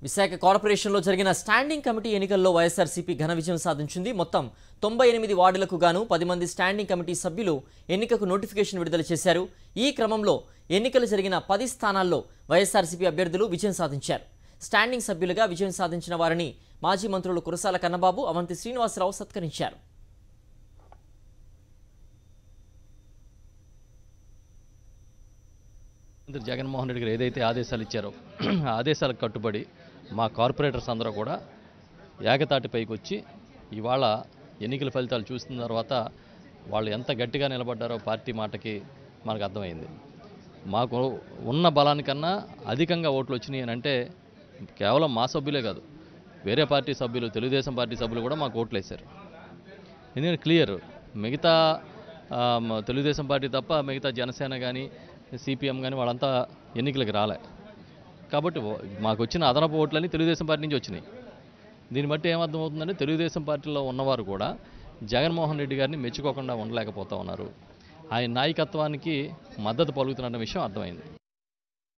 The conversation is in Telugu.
విశాఖ కార్పొరేషన్లో జరిగిన స్టాండింగ్ కమిటీ ఎన్నికల్లో వైఎస్ఆర్సీపీ ఘన విజయం సాధించింది మొత్తం తొంభై ఎనిమిది వార్డులకు గాను పది మంది స్టాండింగ్ కమిటీ సభ్యులు ఎన్నికకు నోటిఫికేషన్ విడుదల చేశారు ఈ క్రమంలో ఎన్నికలు జరిగిన పది స్థానాల్లో వైఎస్ఆర్సీపీ అభ్యర్థులు విజయం సాధించారు స్టాండింగ్ సభ్యులుగా విజయం సాధించిన వారిని మాజీ మంత్రులు కురసాల కన్నబాబు అవంతి శ్రీనివాసరావు సత్కరించారు ముఖ్యమంత్రి జగన్మోహన్ రెడ్డి గారు ఏదైతే ఆదేశాలు ఇచ్చారో ఆ ఆదేశాలకు కట్టుబడి మా కార్పొరేటర్స్ అందరూ కూడా ఏకతాటిపైకి వచ్చి ఇవాళ ఎన్నికల ఫలితాలు చూసిన తర్వాత వాళ్ళు ఎంత గట్టిగా నిలబడ్డారో పార్టీ మాటకి మనకు అర్థమైంది మాకు ఉన్న బలానికన్నా అధికంగా ఓట్లు వచ్చినాయి అని అంటే కేవలం మా సభ్యులే కాదు వేరే పార్టీ సభ్యులు తెలుగుదేశం పార్టీ సభ్యులు కూడా మాకు ఓట్లు వేశారు ఎందుకంటే క్లియర్ మిగతా ఆ, మ- తెలుగుదేశం పార్టీ తప్ప మిగతా జనసేన కానీ సిపిఎం కానీ వాళ్ళంతా ఎన్నికలకు రాలే కాబట్టి ఓ- మాకు వచ్చిన అదనపు ఓట్లన్నీ తెలుగుదేశం పార్టీ నుంచి వచ్చినాయి దీన్ని బట్టి ఏమర్థమవుతుందంటే తెలుగుదేశం పార్టీలో ఉన్నవారు కూడా జగన్మోహన్ రెడ్డి గారిని మెచ్చుకోకుండా ఉండలేకపోతా ఉన్నారు ఆయన నాయకత్వానికి మద్దతు పలుకుతున్న విషయం అర్థమైంది